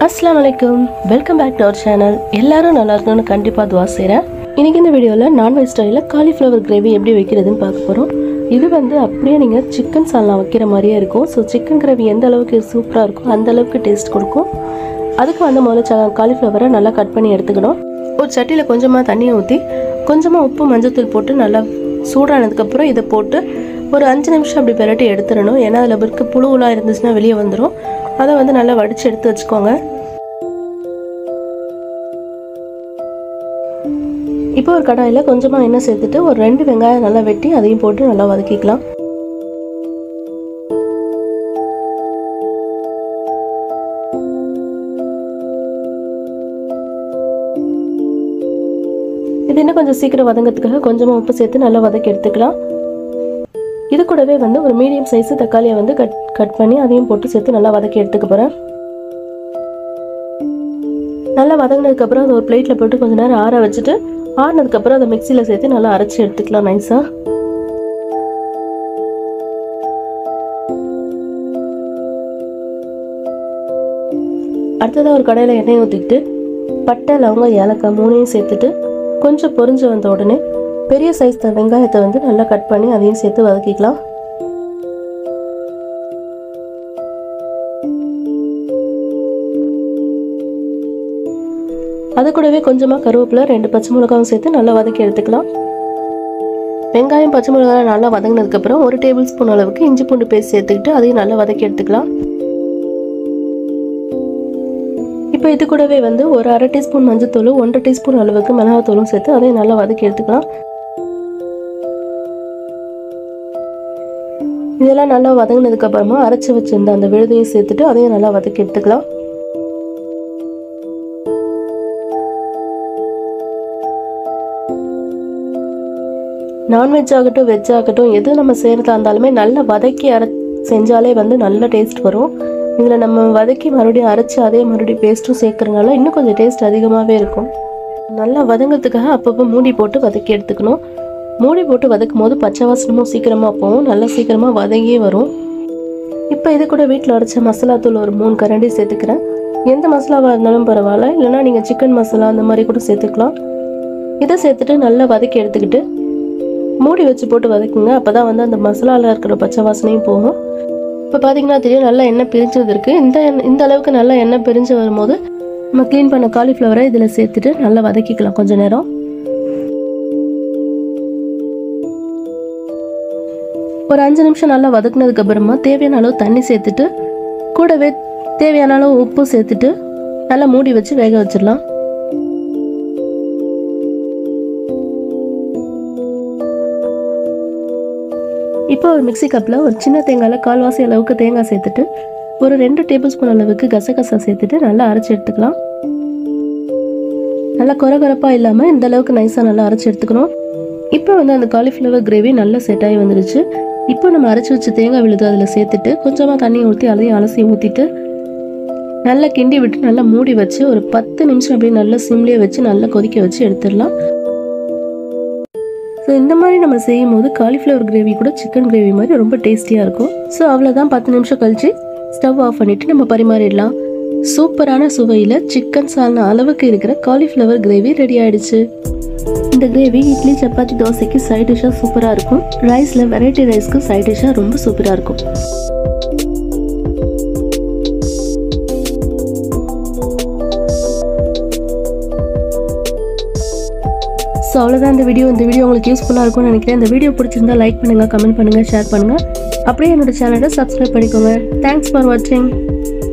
அஸ்ஸலாமு அலைக்கும் welcome back to our channel எல்லாரும் நல்லா இருக்கணும்னு கண்டிப்பாக துவா செய்கிறேன் இன்னைக்கு இந்த வீடியோவில் நான்வெஜ் ஸ்டைலில் காலிஃப்ளவர் கிரேவி எப்படி வைக்கிறதுன்னு பார்க்க போகிறோம் இது வந்து அப்படியே நீங்கள் சிக்கன் சால்னா வைக்கிற மாதிரியே இருக்கும் ஸோ சிக்கன் கிரேவி எந்த அளவுக்கு சூப்பராக இருக்கும் அந்த அளவுக்கு டேஸ்ட் கொடுக்கும் அதுக்கு வந்து முதல்ல காலிஃப்ளவரை நல்லா கட் பண்ணி எடுத்துக்கணும் ஒரு சட்டியில் கொஞ்சமாக தண்ணியை ஊற்றி கொஞ்சமாக உப்பு மஞ்சத்தூள் போட்டு நல்லா சூடானதுக்கப்புறம் இதை போட்டு ஒரு அஞ்சு நிமிஷம் அப்படி பிரட்டி எடுத்துடணும் ஏன்னா அதில் இருக்க புழுவெலாம் இருந்துச்சுன்னா வெளியே வந்துடும் அதை வந்து நல்லா வடித்து எடுத்து வச்சுக்கோங்க இப்போ ஒரு கடாயில் கொஞ்சமாக எண்ணெய் சேர்த்துட்டு ஒரு ரெண்டு வெங்காயம் நல்லா வெட்டி அதையும் போட்டு நல்லா வதக்கிக்கலாம் இது இன்னும் கொஞ்சம் சீக்கிரம் வதங்கிறதுக்காக கொஞ்சமாக உப்பு சேர்த்து நல்லா வதக்கி எடுத்துக்கலாம் இது கூடவே வந்து ஒரு மீடியம் சைஸ் தக்காளியை வந்து கட் கட் பண்ணி அதையும் போட்டு சேர்த்து நல்லா வதக்கி எடுத்துக்க போகிறேன் நல்லா வதங்கினதுக்கப்புறம் அதை ஒரு பிளேட்டில் போட்டு கொஞ்ச நேரம் ஆற வச்சுட்டு ஆறினதுக்கப்புறம் அதை மிக்சியில் சேர்த்து நல்லா அரைச்சி எடுத்துக்கலாம் நைஸாக அடுத்ததாக ஒரு கடையில் எண்ணெய் ஊற்றிக்கிட்டு பட்டை லவங்கம் ஏலக்காய் மூணையும் சேர்த்துட்டு கொஞ்சம் பொரிஞ்சு வந்த உடனே பெரிய சைஸ் வெங்காயத்தை வந்து நல்லா கட் பண்ணி அதையும் சேர்த்து வதக்கிக்கலாம் அது கூடவே கொஞ்சமாக கருவேப்பிலை ரெண்டு பச்சை மிளகாவும் சேர்த்து நல்லா வதக்கி எடுத்துக்கலாம் வெங்காயம் பச்சை மிளகாய் நல்லா வதங்கினதுக்கப்புறம் ஒரு டேபிள் ஸ்பூன் அளவுக்கு இஞ்சி பூண்டு பேஸ்ட் சேர்த்துக்கிட்டு அதையும் நல்லா வதக்கி எடுத்துக்கலாம் இப்போ இது கூடவே வந்து ஒரு அரை டீஸ்பூன் மஞ்சத்தூள் ஒன்றரை டீஸ்பூன் அளவுக்கு மிளகாத்தூளும் சேர்த்து அதையும் நல்லா வதக்கி எடுத்துக்கலாம் இதெல்லாம் நல்லா வதங்கினதுக்கு அப்புறமா அரைச்சி வச்சிருந்த அந்த விழுதையும் சேர்த்துட்டு அதையும் நல்லா வதக்கி எடுத்துக்கலாம் நான்வெஜ் ஆகட்டும் வெஜ் ஆகட்டும் எது நம்ம செய்கிறதா இருந்தாலுமே நல்லா வதக்கி அரை செஞ்சாலே வந்து நல்ல டேஸ்ட் வரும் இதில் நம்ம வதக்கி மறுபடியும் அரைச்சி அதே மறுபடியும் பேஸ்ட்டும் சேர்க்கறனால இன்னும் கொஞ்சம் டேஸ்ட் அதிகமாகவே இருக்கும் நல்லா வதங்கிறதுக்காக அப்பப்போ மூடி போட்டு வதக்கி எடுத்துக்கணும் மூடி போட்டு வதக்கும் போது பச்சை வாசனமும் சீக்கிரமாக போகும் நல்லா சீக்கிரமாக வதங்கியே வரும் இப்போ இது கூட வீட்டில் அரைச்ச மசாலா தூள் ஒரு மூணு கரண்டி சேர்த்துக்கிறேன் எந்த மசாலாவாக இருந்தாலும் பரவாயில்ல இல்லைனா நீங்கள் சிக்கன் மசாலா அந்த மாதிரி கூட சேர்த்துக்கலாம் இதை சேர்த்துட்டு நல்லா வதக்கி எடுத்துக்கிட்டு மூடி வச்சு போட்டு வதக்குங்க அப்போ தான் வந்து அந்த மசாலாவில் இருக்கிற பச்சை வாசனையும் போகும் இப்போ பார்த்தீங்கன்னா தெரியும் நல்லா எண்ணெய் பிரிஞ்சது இருக்குது இந்த எண்ணெய் இந்த அளவுக்கு நல்லா எண்ணெய் பிரிஞ்சு வரும்போது நம்ம க்ளீன் பண்ண காலிஃப்ளவரை இதில் சேர்த்துட்டு நல்லா வதக்கிக்கலாம் கொஞ்ச நேரம் ஒரு அஞ்சு நிமிஷம் நல்லா வதக்குனதுக்கு அப்புறமா தேவையான அளவு தண்ணி சேர்த்துட்டு கூடவே தேவையான அளவு உப்பு சேர்த்துட்டு நல்லா மூடி வச்சு வேக வச்சிடலாம் இப்போ ஒரு மிக்சி கப்பில் ஒரு சின்ன தேங்காயில் கால்வாசி அளவுக்கு தேங்காய் சேர்த்துட்டு ஒரு ரெண்டு டேபிள் ஸ்பூன் அளவுக்கு கசகசா சேர்த்துட்டு நல்லா அரைச்சி எடுத்துக்கலாம் நல்லா கொரகொரப்பாக இல்லாமல் இந்த அளவுக்கு நைஸாக நல்லா அரைச்சி எடுத்துக்கணும் இப்போ வந்து அந்த காலிஃப்ளவர் கிரேவி நல்லா செட் ஆகி வந்துருச்சு இப்போ நம்ம அரைச்சி வச்ச தேங்காய் விழுது அதில் சேர்த்துட்டு கொஞ்சமாக தண்ணி ஊற்றி அதையும் அலசி ஊற்றிட்டு நல்லா கிண்டி விட்டு நல்லா மூடி வச்சு ஒரு பத்து நிமிஷம் அப்படியே நல்லா சிம்லேயே வச்சு நல்லா கொதிக்க வச்சு எடுத்துடலாம் ஸோ இந்த மாதிரி நம்ம செய்யும் போது காலிஃப்ளவர் கிரேவி கூட சிக்கன் கிரேவி மாதிரி ரொம்ப டேஸ்டியாக இருக்கும் ஸோ அவ்வளோதான் பத்து நிமிஷம் கழிச்சு ஸ்டவ் ஆஃப் பண்ணிவிட்டு நம்ம பரிமாறிடலாம் சூப்பரான சுவையில் சிக்கன் சால்னா அளவுக்கு இருக்கிற காலிஃப்ளவர் கிரேவி ரெடி ஆயிடுச்சு இந்த கிரேவி இட்லி சப்பாத்தி தோசைக்கு சைட் டிஷ்ஷாக சூப்பராக இருக்கும் ரைஸில் வெரைட்டி ரைஸ்க்கு சைட் டிஷ்ஷாக ரொம்ப சூப்பராக இருக்கும் ஸோ அவ்வளோதான் இந்த வீடியோ இந்த வீடியோ உங்களுக்கு யூஸ்ஃபுல்லாக இருக்கும்னு நினைக்கிறேன் இந்த வீடியோ பிடிச்சிருந்தா லைக் பண்ணுங்கள் கமெண்ட் பண்ணுங்கள் ஷேர் பண்ணுங்கள் அப்படியே என்னோட சேனலை சப்ஸ்கிரைப் பண்ணிக்கோங்க தேங்க்ஸ் ஃபார் வாட்சிங்